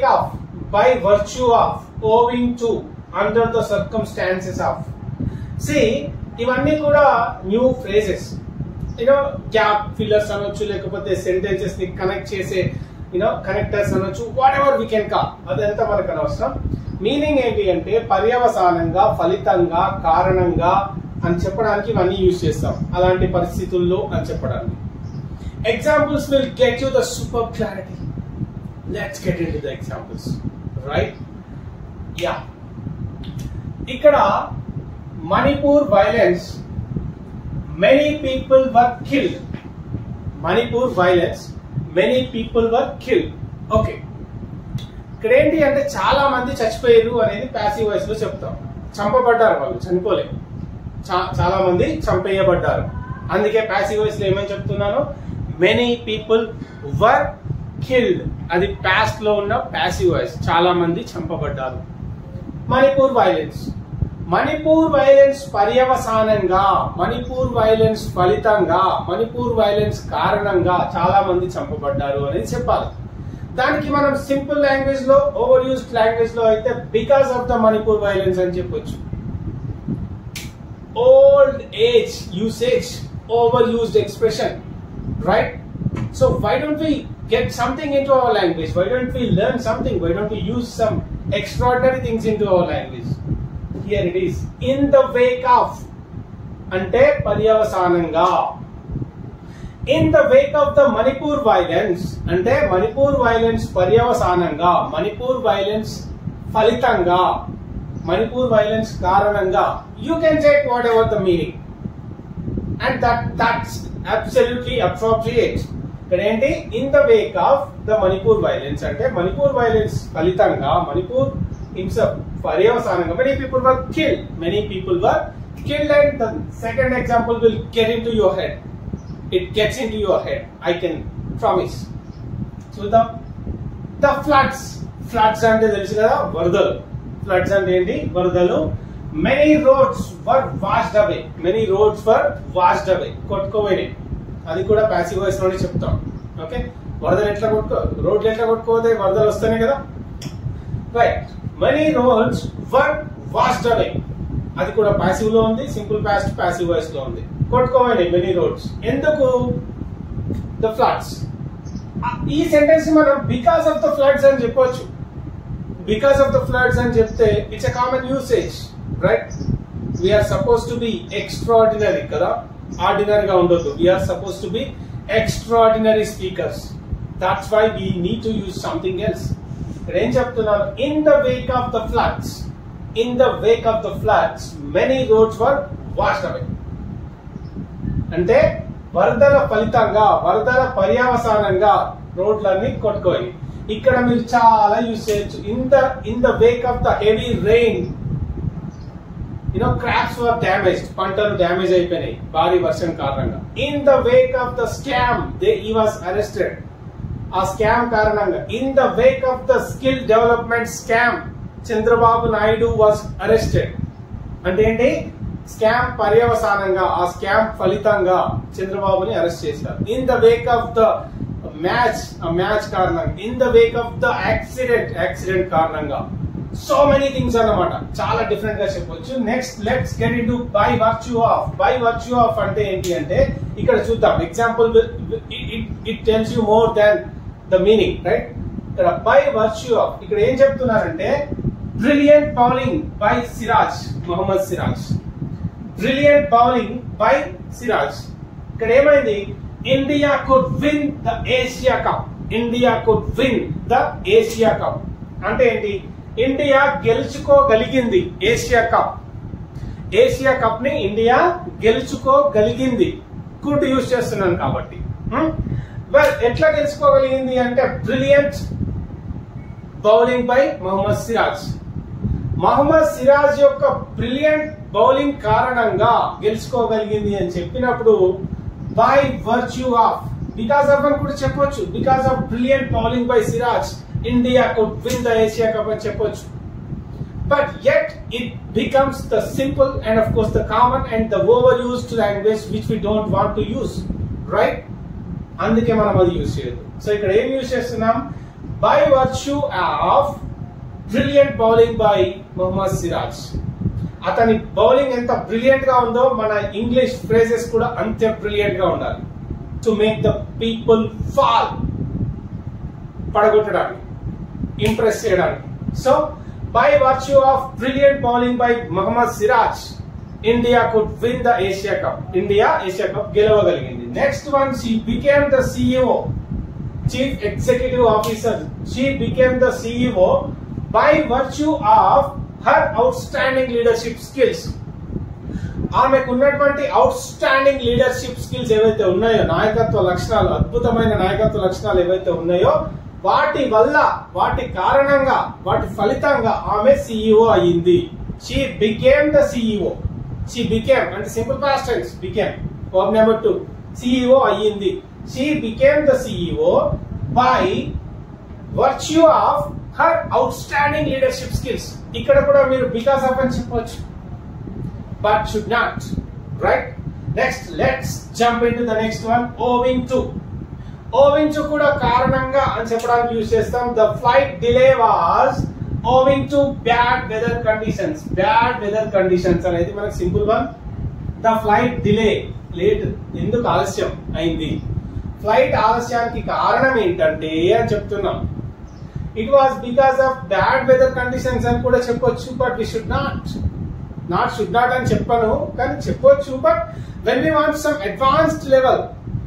Of by virtue of owing to under the circumstances of see ఇవన్నీ కూడా new phrases you know gap fillers అనొచ్చు లేకపోతే sentences ని connect చేసే యూనో కనెక్టర్స్ అనొచ్చు whatever we can call అదంతా మనకు అనవసరం మీనింగ్ ఏంటి అంటే పర్యవసానంగా ఫలితంగా కారణంగా అని చెప్పడానికి ఇవన్నీ యూజ్ చేస్తాం అలాంటి పరిస్థితుల్లో అని చెప్పడానికి examples will get you the super clarity let's get into the examples right yeah ఇక్కడ Manipur violence many people were killed Manipur violence many people were killed okay ఇక్కడ ఏంటి అంటే చాలా మంది చచ్చిపోయారు అనేది ప్యాసివ్ వాయిస్ లో చెప్తాం చంపబడ్డారు వాళ్ళు చనిపోలేదు చా- చాలా మంది చంపేయబడ్డారు అందుకే ప్యాసివ్ వాయిస్ లో ఏమని చెప్తున్నాను మెనీ పీపుల్ వర్ కిల్డ్ అది పాస్ట్ లో ఉన్న ప్యాసివ్ వాయిస్ చాలా మంది చంపబడ్డారు మణిపూర్ వైలెన్స్ మణిపూర్ వైలెన్స్ పర్యవసానంగా మణిపూర్ వైలెన్స్ ఫలితంగా మణిపూర్ వైలెన్స్ కారణంగా చాలా మంది చంపబడ్డారు అనేది చెప్పాలి దానికి మనం సింపుల్ లాంగ్వేజ్ లో ఓవర్ యూస్డ్ లాంగ్వేజ్ లో అయితే because of the Manipur violence అని చెప్పొచ్చు old age usage, overused expression, right? So why don't we get something into our language? Why don't we learn something? Why don't we use some extraordinary things into our language? Here it is. In the wake of అంటే పర్యవసానంగా in the wake of the Manipur violence అంటే Manipur violence పర్యవసానంగా Manipur violence ఫలితంగా Manipur violence కారణంగా you can take whatever the meaning and that that's absolutely appropriate ఇక్కడ ఏంటి in the wake of the Manipur violence అంటే Manipur violence ఫలితంగా మణిపూర్ హింస పర్యవసానంగా many people were kill many people were killed and the second example will get into your head it gets in into your head I can promise చూద్దాం the floods floods అంటే తెలుసు కదా వరదలు floods అంటే ఏంటి వరదలు many roads were washed away many roads were washed away కొట్టుకోపోయినాయి అది కూడా ప్యాసివ్ వాయిస్ లోనే చెప్తాం ఓకే వరదలు ఎట్లా కొట్టుకో రోడ్లు ఎట్లా కొట్టుకోతే వరదలు వస్తాయి కదా right many roads were washed away అది కూడా ప్యాసివ్ లో ఉంది సింపుల్ పాస్ట్ ప్యాసివ్ వాయిస్ లో ఉంది కొట్టుకోవాలి మెనీ రోడ్స్ ఎందుకు ద ఫ్లడ్స్ ఈ సెంటెన్స్ మనం బికాస్ ఆఫ్ ద ఫ్లడ్స్ అని చెప్పొచ్చు బికాస్ ఆఫ్ ద ఫ్లడ్స్ అని చెప్తే it's a common usage right we're supposed to be extraordinary కదా ఆర్డినరీ గా ఉండొద్దు we're supposed to be extraordinary speakers that's why we need to use something else ఇక్కడ ఏం చెప్తున్నాను in the wake of the floods in the wake of the floods many roads were washed away అంటే వరదల ఫలితంగా వరదల పర్యవసానంగా రోడ్లన్నీ కొట్టుకోయి ఇక్కడ మీరు చాలా యూజ్ చేయొచ్చు in the in the wake of the heavy rain you know crops were damage పంటలు డ్యామేజ్ అయిపోయినాయి భారీ వర్షం కారణంగా in the wake of the scam they ఈ వాస్ అరెస్టెడ్ ఆ స్కామ్ కారణంగా in the wake of the skill development scam Chandrababu Naidu was arrested అంటే ఏంటి స్కామ్ పర్యవసానంగా ఆ స్కామ్ ఫలితంగా చంద్రబాబుని అరెస్ట్ చేశారు in the wake of the match ఆ మ్యాచ్ కారణంగా in the wake of the accident accident కారణంగా సో మెనీ థింగ్స్ అన్నమాట చాలా డిఫరెంట్ గా చెప్పొచ్చు next let's get into by virtue of by virtue of అంటే ఏంటి అంటే ఇక్కడ చూద్దాం example it tells you more than the meaning right ఇక్కడ బై వర్చ్యూ ఆఫ్ ఇక్కడ ఏం చెప్తున్నారంటే brilliant bowling by Siraj Mohammed Siraj brilliant bowling by Siraj ఇక్కడ ఏమైంది India could win the Asia Cup India could win the Asia Cup అంటే ఏంటి ఇండియా గెలుచుకోగలిగింది Asia Cup Asia Cup ని ఇండియా గెలుచుకోగలిగింది కుడ్ యూజ్ చేస్తున్నాను కాబట్టి వెల్ ఎట్లా గెలుచుకోగలిగింది అంటే brilliant bowling by Mohammed Siraj Mohammed Siraj యొక్క బ్రిలియంట్ బౌలింగ్ కారణంగా గెలుచుకోగలిగింది అని చెప్పినప్పుడు by virtue of because of అని కూడా చెప్పొచ్చు because of brilliant bowling by Siraj India could win the Asia Cup అని చెప్పొచ్చు but yet it becomes the simple and of course the common and the overused language which we don't want to use right అందుకే మనం అది use చేయదు so ఇక్కడ ఏం use చేస్తున్నాం by virtue of brilliant bowling by Mohammed Siraj అతని bowling ఎంత brilliant గా ఉందో మన ఇంగ్లీష్ ఫ్రేజెస్ కూడా అంతే బ్రిలియంట్ గా ఉండాలి to make the people fall పడగొట్టడానికి ఇంప్రెస్ చేయడానికి so by virtue of brilliant bowling by Mohammed Siraj India could win the Asia Cup India Asia Cup గెలవగలిగింది next one she became the CEO chief executive officer she became the CEO by virtue of her outstanding leadership skills ఆమెకు ఉన్నటువంటి out outstanding leadership skills ఏవైతే ఉన్నాయో నాయకత్వ లక్షణాలు అద్భుతమైన నాయకత్వ లక్షణాలు ఏవైతే ఉన్నాయో వాటి వల్ల వాటి కారణంగా వాటి ఫలితంగా ఆమె సిఇఓ అయ్యింది she became the CEO she became అంటే simple past tense became verb number two CEO అయ్యింది she became the CEO by virtue of her outstanding leadership skills ఇక్కడ కూడా మీరు బికాస్ ఆఫ్ అని చెప్పవచ్చు but should not. Right? Next, let's jump into the next one. Owing to. Owing to కూడా కారణంగా అని చెప్పడానికి యూజ్ చేస్తాం the flight delay was owing to bad weather conditions bad weather conditions అనేది మనకు simple one the flight delay late ఎందుకు ఆలస్యం అయింది ఫ్లైట్ ఆలస్యానికి కారణం ఏంటంటే అని చెప్తున్నాం it was because of bad weather conditions అని కూడా చెప్పొచ్చు but we should not not should not అని చెప్పను కానీ చెప్పొచ్చు but when we want some advanced level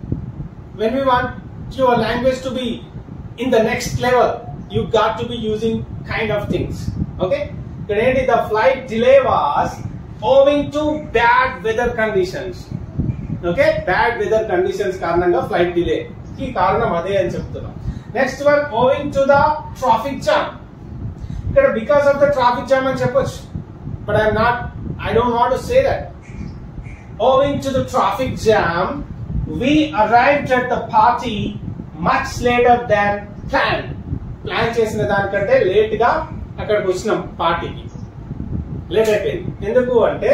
when we want your language to be in the next level you got to be using kind of things okay ఇక్కడ ఏంటి the flight delay was owing to bad weather conditions okay bad weather conditions కారణంగా flight delay కి కారణం అదే అని చెప్తున్నాం next one owing to the traffic jam ఇక్కడ because of the traffic jam అని చెప్పొచ్చు but I'm not, I don't want to say that. Owing to the traffic jam, we arrived at the party much later than planned. Plan చేసిన దానికంటే late గా అక్కడికి వచ్చినాం పార్టీకి late అయిపోయింది ఎందుకు అంటే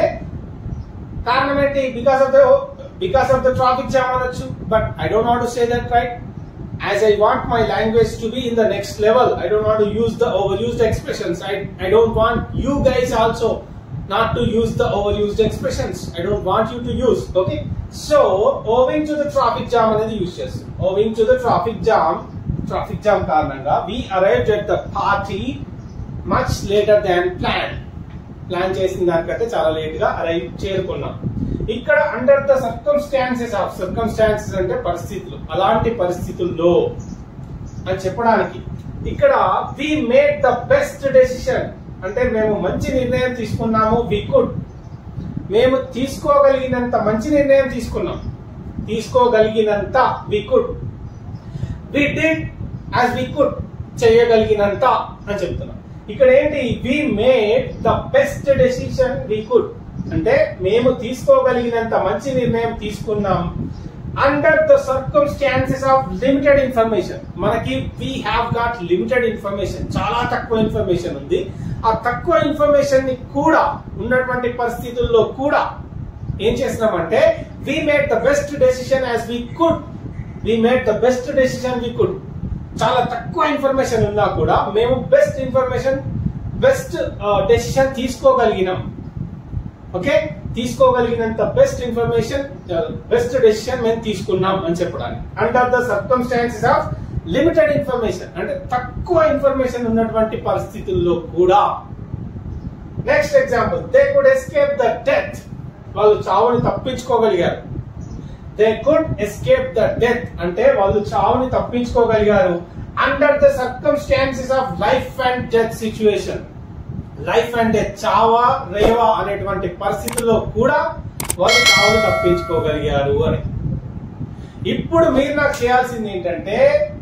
కారణం ఏంటి because of the because of the traffic jam అనొచ్చు but I don't want to say that right as I want my language to be in the next level. I don't want to use the overused expressions. I, I don't want you guys also not to use the overused expressions. I don't want you to use. Okay. So, owing to the traffic jam అనేది use చేస్తాం. Owing to the traffic jam, traffic jam కారణంగా we arrived at the party much later than planned. Plan చేసిన దానికంటే చాలా late గా arrive చేరుకున్నాం ఇక్కడ under the circumstances of circumstances అంటే పరిస్థితులు అలాంటి పరిస్థితుల్లో అని చెప్పడానికి ఇక్కడ we made the best decision అంటే మేము మంచి నిర్ణయం తీసుకున్నాము వి కుడ్ మేము తీసుకోగలిగినంత మంచి నిర్ణయం తీసుకున్నాం తీసుకోగలిగినంత we could we did as we could చేయగలిగినంత అని చెప్తున్నాం ఇక్కడ ఏంటి we made the best decision we could అంటే మేము తీసుకోగలిగినంత మంచి నిర్ణయం తీసుకున్నాం under the circumstances of limited information మనకి we have got limited information చాలా తక్కువ ఇన్ఫర్మేషన్ ఉంది ఆ తక్కువ ఇన్ఫర్మేషన్ ని కూడా ఉన్నటువంటి పరిస్థితుల్లో కూడా ఏం చేస్తున్నామంటే we made the best decision as we could we made the best decision we could చాలా తక్కువ ఇన్ఫర్మేషన్ ఉన్నా కూడా మేము బెస్ట్ ఇన్ఫర్మేషన్ బెస్ట్ డెసిషన్ తీసుకోగలిగినాం ఓకే తీసుకోగలిగినంత బెస్ట్ ఇన్ఫర్మేషన్ బెస్ట్ డెసిషన్ మేము తీసుకున్నాం అని చెప్పడానికి under the circumstances of limited information అంటే తక్కువ ఇన్ఫర్మేషన్ ఉన్నటువంటి పరిస్థితుల్లో కూడా next example they could escape the death వాళ్ళు చావుని తప్పించుకోగలిగారు they could escape the death అంటే వాళ్ళు చావుని తప్పించుకోగలిగారు under the circumstances of life and death situation life and death చావా రేవా అనేటువంటి పరిస్థితుల్లో కూడా వాళ్ళు చావుని తప్పించుకోగలిగారు అని ఇప్పుడు మీరు నాకు చేయాల్సింది ఏంటంటే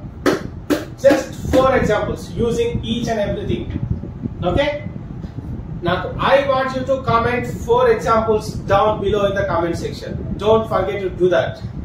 just four examples using each and everything okay నాకు I want you to comment four examples down below in the comment section don't forget to do that